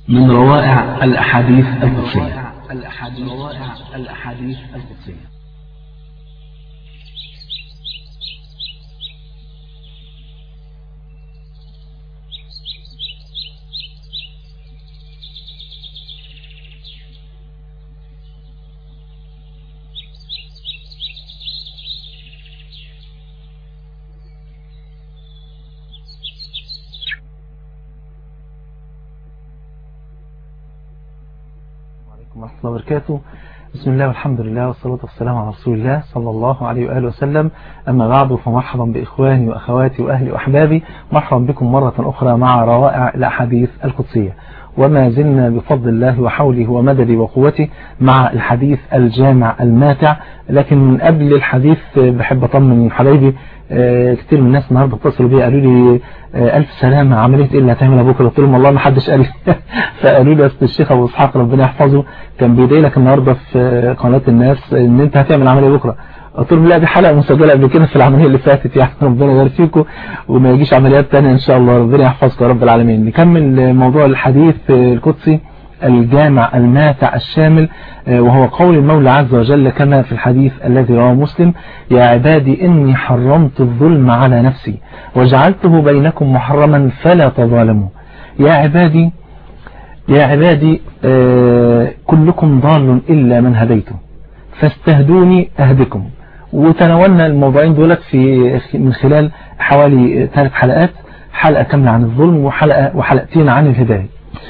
من روائع الأحاديث القدسية الأحاديث روائع الأحاديث القدسية عليكم ورحمة الله وبركاته بسم الله والحمد لله والصلاة والسلام على رسول الله صلى الله عليه وآله وسلم أما بعد فمرحبا بإخواني وأخواتي وأهلي وأحبابي مرحبا بكم مرة أخرى مع روائع الأحاديث القدسية وما زلنا بفضل الله وحوله ومدده وقوته مع الحديث الجامع الماتع لكن من قبل الحديث بحب أطمن حبايبي كتير من الناس النهارده اتصلوا بي قالوا لي ألف سلامة عملية إيه اللي هتعملها بكرة قلت لهم والله ما حدش قال لي فقالوا لي أصل الشيخ أبو إسحاق ربنا يحفظه كان بيدعي لك النهارده في قناة الناس إن أنت هتعمل عملية بكرة قلت لهم لا دي حلقة مسجلة قبل كده في العملية اللي فاتت يعني ربنا يبارك فيكم وما يجيش عمليات تانية إن شاء الله ربنا يحفظكم يا رب العالمين نكمل موضوع الحديث القدسي الجامع الماتع الشامل وهو قول المولى عز وجل كما في الحديث الذي رواه مسلم يا عبادي إني حرمت الظلم على نفسي وجعلته بينكم محرما فلا تظالموا يا عبادي يا عبادي كلكم ضال إلا من هديته فاستهدوني أهدكم وتناولنا الموضوعين دولت في من خلال حوالي ثلاث حلقات حلقة كاملة عن الظلم وحلقة وحلقتين عن الهداية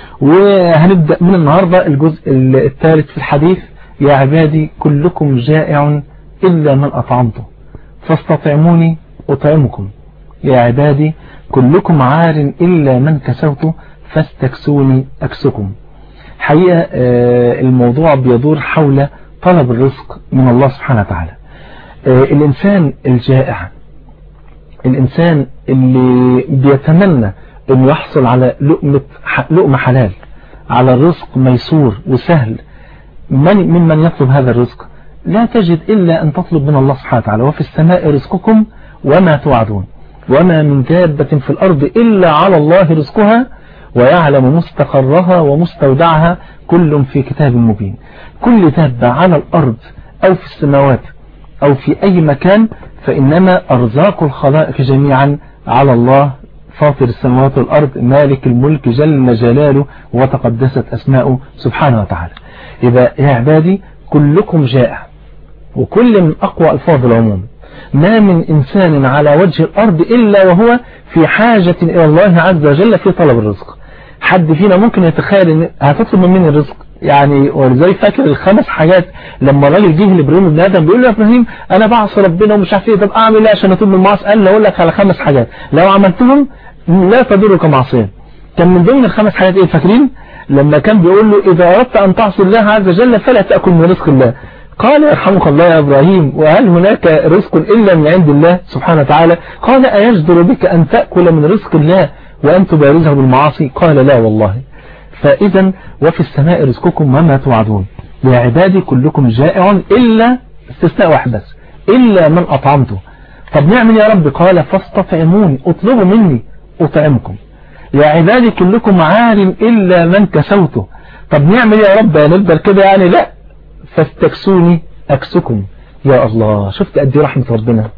وهنبدأ من النهاردة الجزء الثالث في الحديث يا عبادي كلكم جائع إلا من أطعمته فاستطعموني أطعمكم يا عبادي كلكم عار إلا من كسوته فاستكسوني أكسكم حقيقة الموضوع بيدور حول طلب الرزق من الله سبحانه وتعالى الإنسان الجائع الإنسان اللي بيتمنى انه يحصل على لقمة لقمة حلال على الرزق ميسور وسهل من ممن يطلب هذا الرزق لا تجد إلا أن تطلب من الله سبحانه وتعالى وفي السماء رزقكم وما توعدون وما من دابة في الأرض إلا على الله رزقها ويعلم مستقرها ومستودعها كل في كتاب مبين كل دابة على الأرض أو في السماوات أو في أي مكان فإنما أرزاق الخلائق جميعا على الله فاطر السماوات والأرض مالك الملك جل جلاله وتقدست أسماؤه سبحانه وتعالى يبقى يا عبادي كلكم جائع وكل من أقوى ألفاظ العموم ما من إنسان على وجه الأرض إلا وهو في حاجة إلى الله عز وجل في طلب الرزق حد فينا ممكن يتخيل ان هتطلب من مين الرزق يعني ولذلك فاكر الخمس حاجات لما الراجل جه لابراهيم بن ادم بيقول له يا ابراهيم انا بعصي ربنا ومش عارف ايه طب اعمل ايه عشان اتوب من المعاصي قال له اقول لك على خمس حاجات لو عملتهم لا تضرك معصيه كان من ضمن الخمس حاجات ايه فاكرين لما كان بيقول له اذا اردت ان تعصي الله عز وجل فلا تاكل من رزق الله قال يرحمك الله يا إبراهيم وهل هناك رزق إلا من عند الله سبحانه وتعالى قال أيجدر بك أن تأكل من رزق الله وأن تبارزه بالمعاصي قال لا والله فإذا وفي السماء رزقكم وما توعدون يا عبادي كلكم جائع إلا استثناء واحد بس إلا من أطعمته طب نعمل يا رب قال فاستطعموني اطلبوا مني أطعمكم يا عبادي كلكم عار إلا من كسوته طب نعمل يا رب نفضل كده يعني لا فاستكسوني أكسكم يا الله شفت قد ايه رحمة ربنا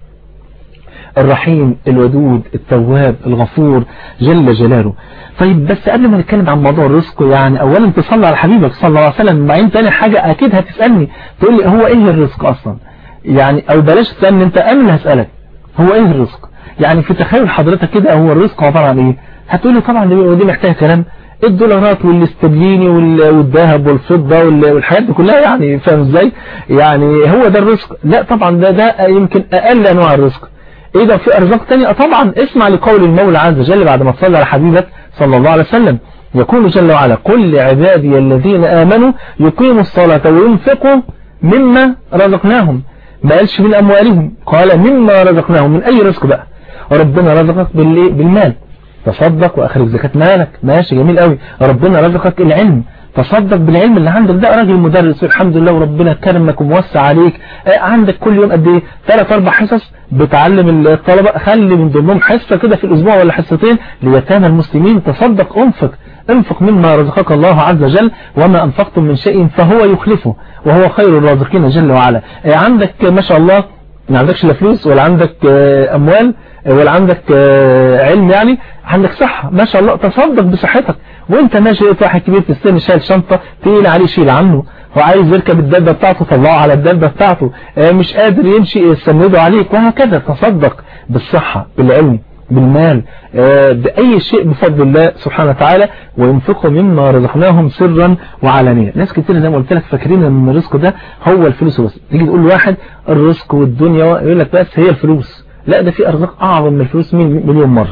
الرحيم الودود التواب الغفور جل جلاله طيب بس قبل ما نتكلم عن موضوع الرزق يعني اولا تصلي على حبيبك صلى الله عليه وسلم بعدين تاني حاجة اكيد هتسألني تقول لي هو ايه الرزق اصلا يعني او بلاش تسألني انت انا اللي هسألك هو ايه الرزق يعني في تخيل حضرتك كده هو الرزق عبارة عن ايه هتقول لي طبعا دي محتاجه كلام الدولارات والاستبليني والذهب والفضة والحاجات دي كلها يعني فاهم ازاي يعني هو ده الرزق لا طبعا ده ده يمكن اقل انواع الرزق ايه ده في ارزاق تانية طبعا اسمع لقول المولى عز وجل بعد ما صلى على حبيبك صلى الله عليه وسلم يقول جل وعلا قل لعبادي الذين امنوا يقيموا الصلاة وينفقوا مما رزقناهم ما قالش من اموالهم قال مما رزقناهم من اي رزق بقى ربنا رزقك بالمال تصدق واخرج زكاة مالك ماشي جميل قوي ربنا رزقك العلم تصدق بالعلم اللي عندك ده راجل مدرس الحمد لله وربنا كرمك وموسع عليك عندك كل يوم قد ايه ثلاث اربع حصص بتعلم الطلبة خلي من ضمنهم حصة كده في الاسبوع ولا حصتين ليتامى المسلمين تصدق انفق انفق مما رزقك الله عز وجل وما أنفقتم من شيء فهو يخلفه وهو خير الرازقين جل وعلا عندك ما شاء الله ما عندكش لا فلوس ولا عندك أموال ولا عندك علم يعني عندك صحة ما شاء الله تصدق بصحتك وانت ماشي واحد كبير في السن شايل شنطة تقيل عليه شيل عنه وعايز يركب الدابة بتاعته طلعه على الدابة بتاعته مش قادر يمشي سنده عليك وهكذا تصدق بالصحة بالعلم بالمال بأي شيء بفضل الله سبحانه وتعالى وينفقوا مما رزقناهم سرا وعلانية ناس كتير زي ما قلت لك فاكرين ان الرزق ده هو الفلوس بس تيجي تقول لواحد الرزق والدنيا يقول لك بس هي الفلوس لا ده في أرزاق أعظم من الفلوس مليون مرة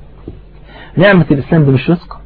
نعمة الإسلام ده مش رزق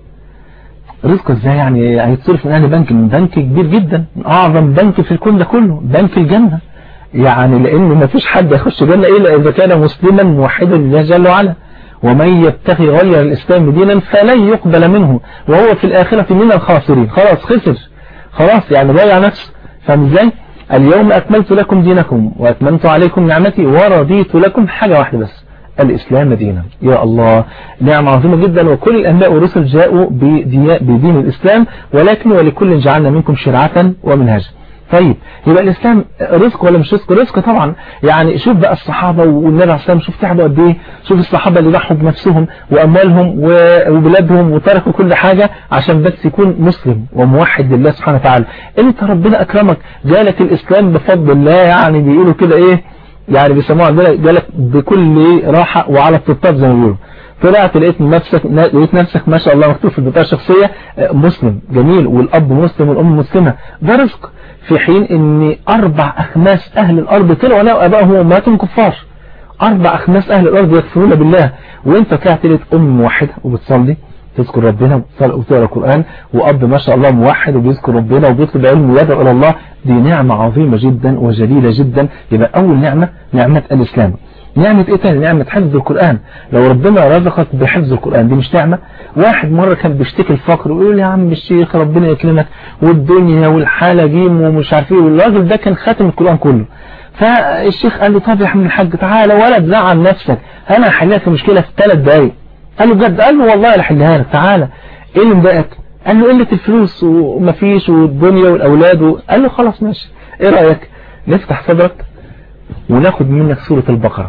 رزق ازاي يعني هيتصرف من اهل بنك من بنك كبير جدا اعظم بنك في الكون ده كله بنك الجنة يعني لان ما فيش حد يخش جنة الا اذا كان مسلما موحدا لله جل وعلا ومن يبتغي غير الاسلام دينا فلن يقبل منه وهو في الاخرة من الخاسرين خلاص خسر خلاص يعني ضيع نفسه فاهم ازاي اليوم اكملت لكم دينكم واتممت عليكم نعمتي ورضيت لكم حاجة واحدة بس الإسلام دينا يا الله نعمة عظيمة جدا وكل الأنباء والرسل جاءوا بدين الإسلام ولكن ولكل جعلنا منكم شرعة ومنهاجا طيب يبقى الإسلام رزق ولا مش رزق رزق طبعا يعني شوف بقى الصحابة والنبي عليه السلام شوف تعبوا قد ايه شوف الصحابة اللي ضحوا بنفسهم وأموالهم وبلادهم وتركوا كل حاجة عشان بس يكون مسلم وموحد لله سبحانه وتعالى انت ربنا أكرمك جالك الإسلام بفضل الله يعني بيقولوا كده ايه يعني بيسموها عندنا جالك بكل راحة وعلى الطبطاب زي ما بيقولوا طلعت لقيت نفسك لقيت نفسك ما شاء الله مكتوب في البطاقه الشخصيه مسلم جميل والاب مسلم والام مسلمه ده رزق في حين ان اربع اخماس اهل الارض طلعوا لقوا ابائهم وامهاتهم كفار اربع اخماس اهل الارض يكفرون بالله وانت طلعت لقيت ام موحده وبتصلي تذكر ربنا وتقرا القرآن وأب ما شاء الله موحد وبيذكر ربنا وبيطلب علم ويدعو إلى الله دي نعمة عظيمة جدا وجليلة جدا يبقى أول نعمة نعمة الإسلام نعمة ايه تاني نعمة حفظ القرآن لو ربنا رزقك بحفظ القرآن دي مش نعمة واحد مرة كان بيشتكي الفقر ويقول يا عم الشيخ ربنا يكرمك والدنيا والحالة جيم ومش عارف ايه والراجل ده كان خاتم القرآن كله فالشيخ قال له طب يا عم الحاج تعالى ولا تزعل نفسك انا هحل لك المشكلة في ثلاث دقايق قال له بجد قال له والله احلها لك تعالى ايه اللي مضايقك قال له قلة الفلوس ومفيش والدنيا والاولاد و... قال له خلاص ماشي ايه رأيك نفتح صدرك وناخد منك سورة البقرة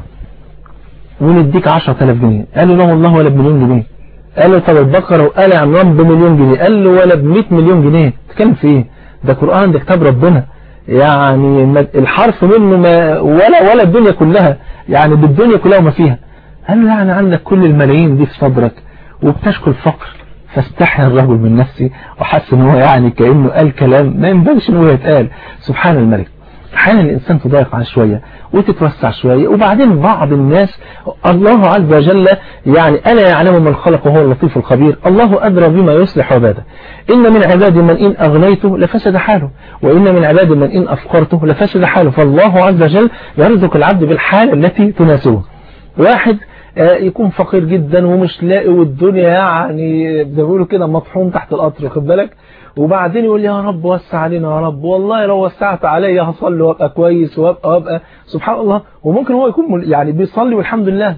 ونديك 10000 جنيه قال له لا والله ولا بمليون جنيه قال له طب البقرة وقال عمران بمليون جنيه قال له ولا ب 100 مليون جنيه تتكلم في ايه ده قرآن ده كتاب ربنا يعني الحرف منه ما ولا ولا الدنيا كلها يعني بالدنيا كلها وما فيها قال له يعني عندك كل الملايين دي في صدرك وبتشكو الفقر فاستحي الرجل من نفسه وحس ان هو يعني كأنه قال كلام ما ينبغيش ان هو يتقال سبحان الملك احيانا الانسان تضايق على شوية وتتوسع شوية وبعدين بعض الناس الله عز وجل يعني ألا يعلم من خلق وهو اللطيف الخبير الله أدرى بما يصلح عباده إن من عبادي من إن أغنيته لفسد حاله وإن من عبادي من إن أفقرته لفسد حاله فالله عز وجل يرزق العبد بالحالة التي تناسبه واحد يكون فقير جدا ومش لاقي والدنيا يعني زي ما بيقولوا كده مطحون تحت القطر خد بالك وبعدين يقول يا رب وسع علينا يا رب والله لو وسعت عليا هصلي وابقى كويس وابقى وابقى سبحان الله وممكن هو يكون يعني بيصلي والحمد لله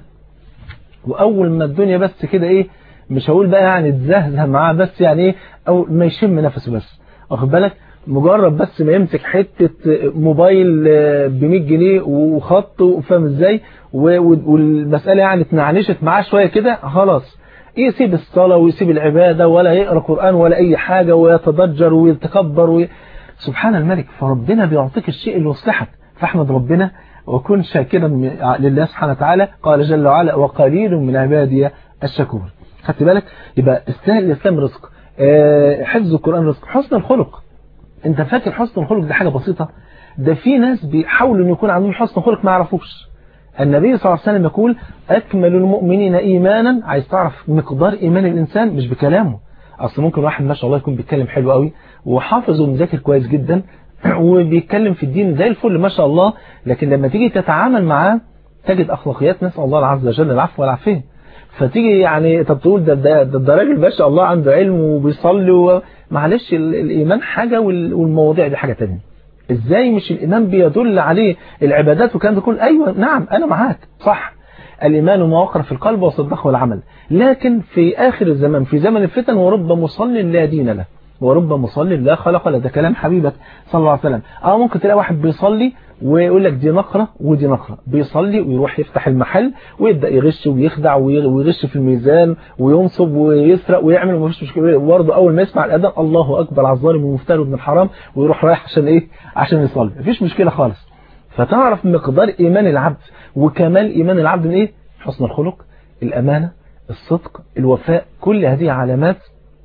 واول ما الدنيا بس كده ايه مش هقول بقى يعني تزهزه معاه بس يعني ايه او ما يشم نفسه بس واخد بالك مجرد بس ما يمسك حتة موبايل ب 100 جنيه وخط فاهم ازاي والمسألة يعني اتنعنشت معاه شوية كده خلاص يسيب الصلاة ويسيب العبادة ولا يقرأ قرآن ولا أي حاجة ويتضجر ويتكبر وي... سبحان الملك فربنا بيعطيك الشيء اللي يصلحك فاحمد ربنا وكن شاكرا لله سبحانه وتعالى قال جل وعلا وقليل من عبادي الشكور خدت بالك يبقى استاهل الإسلام رزق حفظ القرآن رزق حسن الخلق انت فاكر حسن الخلق دي حاجة بسيطة ده في ناس بيحاولوا ان يكون عندهم حسن خلق ما يعرفوش النبي صلى الله عليه وسلم يقول أكمل المؤمنين إيمانا عايز تعرف مقدار إيمان الإنسان مش بكلامه أصل ممكن واحد ما شاء الله يكون بيتكلم حلو قوي وحافظ ومذاكر كويس جدا وبيتكلم في الدين زي الفل ما شاء الله لكن لما تيجي تتعامل معاه تجد أخلاقيات نسأل الله عز وجل العفو والعافية فتيجي يعني طب تقول ده ده, ده, ده راجل ما شاء الله عنده علم وبيصلي معلش الإيمان حاجة والمواضيع دي حاجة تانية ازاي مش الإيمان بيدل عليه العبادات والكلام ده كله ايوه نعم انا معاك صح الإيمان ما وقر في القلب وصدقه العمل لكن في آخر الزمان في زمن الفتن ورب مصل لا دين له ورب مصل لا خلق له ده كلام حبيبك صلى الله عليه وسلم اه ممكن تلاقي واحد بيصلي ويقول لك دي نقرة ودي نقرة بيصلي ويروح يفتح المحل ويبدأ يغش ويخدع ويغش في الميزان وينصب ويسرق ويعمل ومفيش مشكلة برضه أول ما يسمع الأذان الله أكبر على الظالم ومفتر ابن الحرام ويروح رايح عشان إيه عشان يصلي مفيش مشكلة خالص فتعرف مقدار إيمان العبد وكمال إيمان العبد من إيه حسن الخلق الأمانة الصدق الوفاء كل هذه علامات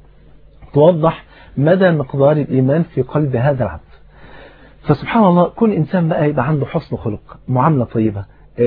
توضح مدى مقدار الإيمان في قلب هذا العبد فسبحان الله كل إنسان بقى يبقى عنده حسن خلق معاملة طيبة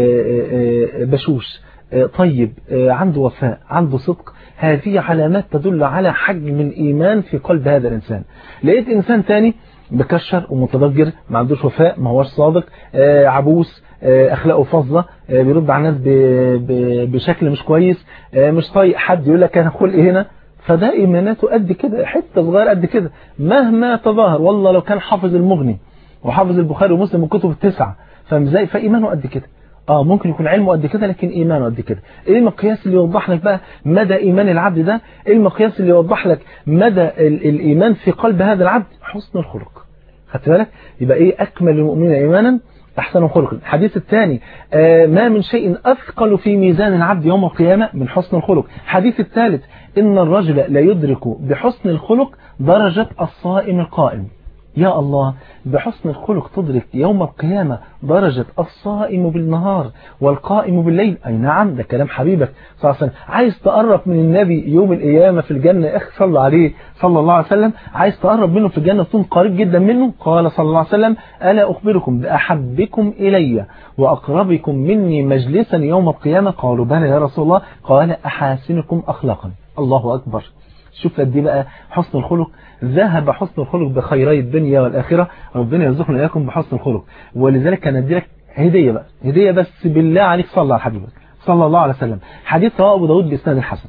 بشوش طيب عنده وفاء عنده صدق هذه علامات تدل على حجم الإيمان في قلب هذا الإنسان لقيت إنسان تاني بكشر ومتضجر ما عندوش وفاء ما هوش صادق عبوس أخلاقه فظة بيرد على الناس بشكل مش كويس مش طايق حد يقول لك أنا خلقي هنا فده إيماناته قد كده حتة صغيرة قد كده مهما تظاهر والله لو كان حافظ المغني وحافظ البخاري ومسلم والكتب التسعة فمزاي فإيمانه قد كده اه ممكن يكون علمه قد كده لكن ايمانه قد كده ايه المقياس اللي يوضح لك بقى مدى ايمان العبد ده ايه المقياس اللي يوضح لك مدى الايمان في قلب هذا العبد حسن الخلق خدت بالك يبقى ايه اكمل المؤمنين ايمانا احسن خلق الحديث الثاني آه ما من شيء اثقل في ميزان العبد يوم القيامه من حسن الخلق الحديث الثالث ان الرجل لا يدرك بحسن الخلق درجه الصائم القائم يا الله بحسن الخلق تدرك يوم القيامة درجة الصائم بالنهار والقائم بالليل أي نعم ده كلام حبيبك صلى الله عليه وسلم عايز تقرب من النبي يوم القيامة في الجنة يا أخي صلى عليه صلى الله عليه وسلم عايز تقرب منه في الجنة تكون قريب جدا منه قال صلى الله عليه وسلم ألا أخبركم بأحبكم إلي وأقربكم مني مجلسا يوم القيامة قالوا بلى يا رسول الله قال أحاسنكم أخلاقا الله أكبر شوف قد بقى حسن الخلق ذهب حسن الخلق بخيري الدنيا والآخرة ربنا يرزقنا إياكم بحسن الخلق ولذلك كان ادي لك هدية بقى هدية بس بالله عليك صلى على حبيبك صلى الله عليه وسلم حديث رواه أبو داود بإسناد الحسن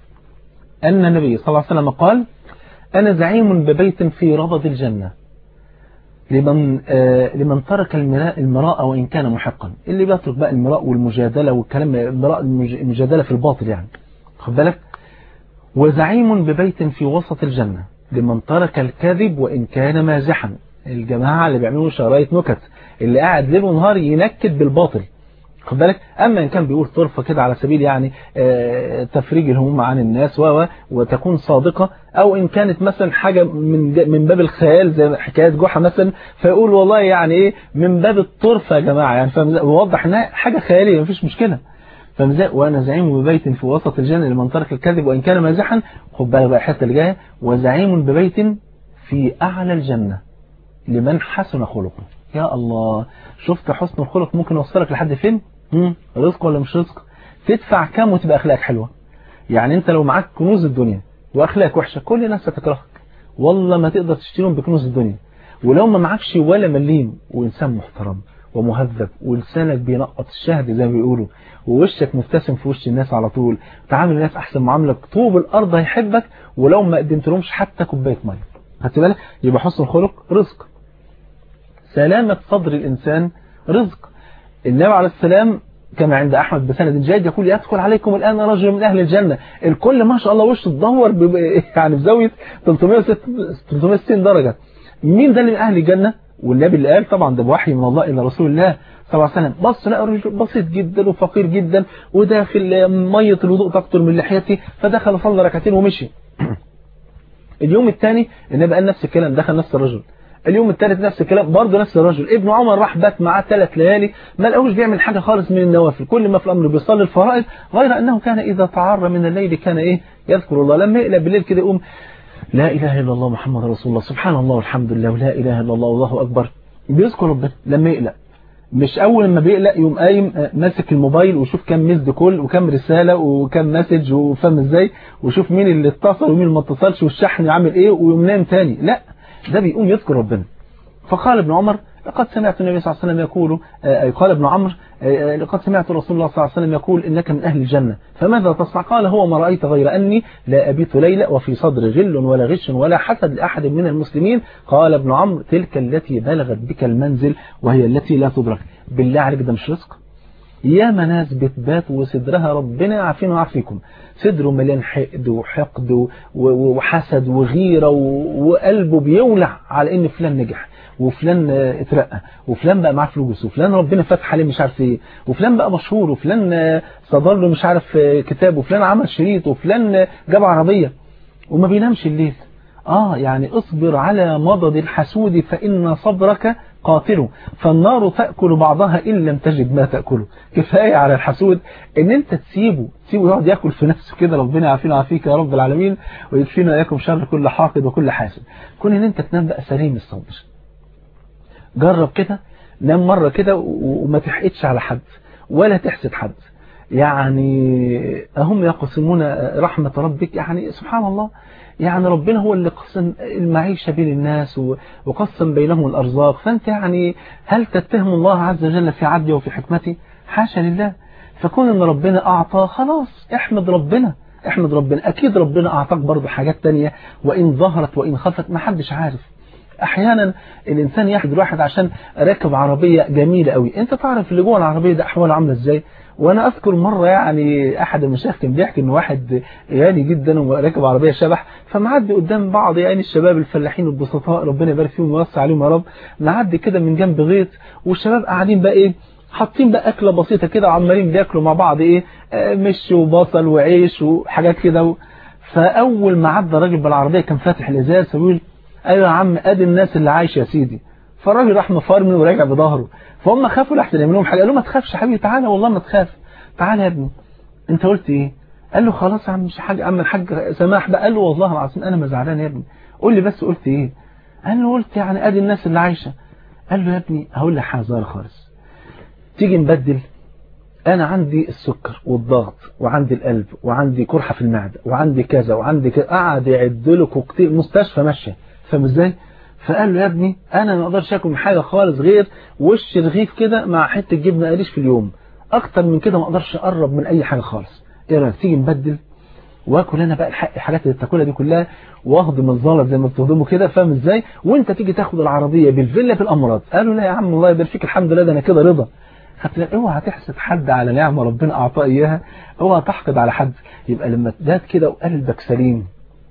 أن النبي صلى الله عليه وسلم قال أنا زعيم ببيت في ربض الجنة لمن آه لمن ترك المراء المراء وإن كان محقا اللي بيترك بقى المراء والمجادلة والكلام المراء المجادلة في الباطل يعني خد بالك وزعيم ببيت في وسط الجنة لمن ترك الكذب وإن كان مازحا الجماعة اللي بيعملوا شرايط نكت اللي قاعد ليل ونهار ينكد بالباطل خد بالك أما إن كان بيقول طرفة كده على سبيل يعني تفريج الهموم عن الناس و وتكون صادقة أو إن كانت مثلا حاجة من من باب الخيال زي حكاية جحا مثلا فيقول والله يعني إيه من باب الطرفة يا جماعة يعني فوضح إنها حاجة خيالية مفيش مشكلة فمزاء وانا زعيم ببيت في وسط الجنة لمن ترك الكذب وإن كان مازحا خد بالك بقى الحته اللي جايه وزعيم ببيت في أعلى الجنة لمن حسن خلقه يا الله شفت حسن الخلق ممكن يوصلك لحد فين مم. رزق ولا مش رزق تدفع كام وتبقى أخلاقك حلوة يعني انت لو معاك كنوز الدنيا وأخلاقك وحشة كل الناس هتكرهك والله ما تقدر تشتريهم بكنوز الدنيا ولو ما معكش ولا مليم وإنسان محترم ومهذب ولسانك بينقط الشهد زي ما بيقولوا ووشك مبتسم في وش الناس على طول تعامل الناس احسن معامله طوب الارض هيحبك ولو ما قدمت لهمش حتى كوبايه ميه خدت بالك يبقى حسن الخلق رزق سلامة صدر الإنسان رزق النبي عليه السلام كما عند أحمد بسند جيد يقول يدخل عليكم الآن رجل من أهل الجنة الكل ما شاء الله وشه تدور يعني بزاوية 360 درجة مين ده اللي من أهل الجنة والنبي اللي قال طبعا ده بوحي من الله إلى رسول الله صلى الله عليه وسلم بص لقى رجل بسيط جدا وفقير جدا وداخل مية الوضوء تقطر من لحيته فدخل صلى ركعتين ومشي اليوم الثاني النبي قال نفس الكلام دخل نفس الرجل اليوم الثالث نفس الكلام برضه نفس الرجل ابن عمر راح بات معاه ثلاث ليالي ما لقوش بيعمل حاجة خالص من النوافل كل ما في الأمر بيصلي الفرائض غير أنه كان إذا تعر من الليل كان إيه يذكر الله لما يقلب بالليل كده يقوم لا إله إلا الله محمد رسول الله سبحان الله والحمد لله ولا إله إلا الله والله أكبر بيذكر ربنا لما يقلق مش أول ما بيقلق يقوم قايم ماسك الموبايل وشوف كم مسد كل وكم رسالة وكم مسج وفهم ازاي وشوف مين اللي اتصل ومين اللي ما اتصلش والشحن عامل ايه ويقوم نام تاني لا ده بيقوم يذكر ربنا فقال ابن عمر لقد سمعت النبي صلى الله عليه وسلم يقول قال ابن عمرو لقد سمعت رسول الله صلى الله عليه وسلم يقول إنك من أهل الجنة فماذا تصنع قال هو ما رأيت غير أني لا أبيت ليلة وفي صدر غل ولا غش ولا حسد لأحد من المسلمين قال ابن عمرو تلك التي بلغت بك المنزل وهي التي لا تدرك بالله عليك ده مش رزق يا ناس بتبات وصدرها ربنا يعافينا ويعافيكم صدره مليان حقد وحقد وحسد وغيرة وقلبه بيولع على ان فلان نجح وفلان اترقى وفلان بقى معاه فلوس وفلان ربنا فتح عليه مش عارف ايه وفلان بقى مشهور وفلان صدر له مش عارف كتاب وفلان عمل شريط وفلان جاب عربية وما بينامش الليل اه يعني اصبر على مضض الحسود فإن صبرك قاتله فالنار تأكل بعضها إن لم تجد ما تأكله كفاية على الحسود ان انت تسيبه تسيبه يقعد يأكل في نفسه كده ربنا يعافينا ويعافيك يا رب العالمين ويكفينا وإياكم شر كل حاقد وكل حاسد كون ان انت تنام بقى سليم الصدر جرب كده نام مرة كده وما تحقدش على حد ولا تحسد حد يعني هم يقسمون رحمة ربك يعني سبحان الله يعني ربنا هو اللي قسم المعيشة بين الناس وقسم بينهم الأرزاق فأنت يعني هل تتهم الله عز وجل في عدله وفي حكمته حاشا لله فكون أن ربنا أعطى خلاص احمد ربنا احمد ربنا أكيد ربنا أعطاك برضه حاجات تانية وإن ظهرت وإن خفت ما حدش عارف احيانا الانسان يحد الواحد عشان راكب عربية جميلة قوي انت تعرف اللي جوه العربية ده احواله عامله ازاي وانا اذكر مرة يعني احد المشايخ كان بيحكي ان واحد غني جدا وراكب عربية شبح فمعدي قدام بعض يعني الشباب الفلاحين البسطاء ربنا يبارك فيهم ويوسع عليهم يا رب معدي كده من جنب غيط والشباب قاعدين بقى ايه حاطين بقى أكلة بسيطة كده وعمالين بياكلوا مع بعض إيه مش وبصل وعيش وحاجات كده فأول ما عدى الراجل بالعربية كان فاتح الإزاز فبيقول أيوة يا عم أدي الناس اللي عايشة يا سيدي فالراجل راح مفرمن وراجع بظهره فهم خافوا لحسن يعملوا حاجة قال له ما تخافش حبيبي تعالى والله ما تخاف تعالى يا ابني أنت قلت إيه قال له خلاص يا عم مش حاجة عم الحاج سماح بقى قال له والله العظيم أنا ما زعلان يا ابني قول لي بس قلت إيه قال له قلت يعني أدي الناس اللي عايشة قال له يا ابني هقول لك حاجة صغيرة خالص تيجي نبدل أنا عندي السكر والضغط وعندي القلب وعندي قرحة في المعدة وعندي كذا وعندي كذا قعد يعد له كوكتيل مستشفى ماشية فاهم ازاي فقال له يا ابني أنا ما اقدرش اكل من حاجة خالص غير وش رغيف كده مع حتة جبنة قريش في اليوم أكتر من كده ما اقدرش أقرب من أي حاجة خالص إيه رأيك تيجي نبدل واكل انا بقى الحق الحاجات اللي بتاكلها دي كلها واخدم الزلط زي ما بتهضموا كده فاهم ازاي وانت تيجي تاخد العربيه بالفيلا في الامراض قالوا لا يا عم الله يبارك فيك الحمد لله ده انا كده رضا خدت اوعى تحسد حد على نعمه ربنا اعطاه اياها اوعى تحقد على حد يبقى لما تبات كده وقلبك سليم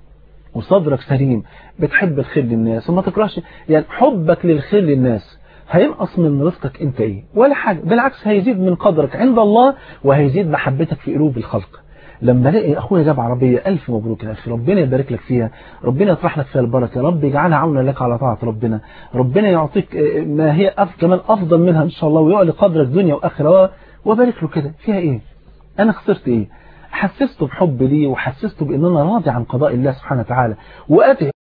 وصدرك سليم بتحب الخير للناس وما تكرهش يعني حبك للخير للناس هينقص من رزقك انت ايه ولا حاجه بالعكس هيزيد من قدرك عند الله وهيزيد محبتك في قلوب الخلق لما الاقي اخويا جاب عربيه الف مبروك يا اخي ربنا يبارك لك فيها ربنا يطرح لك فيها البركه رب يجعلها عونا لك على طاعه ربنا ربنا يعطيك ما هي أف كمان افضل منها ان شاء الله ويعلي قدرك دنيا واخره وبارك له كده فيها ايه انا خسرت ايه حسسته بحب لي وحسسته بان انا راضي عن قضاء الله سبحانه وتعالى واتي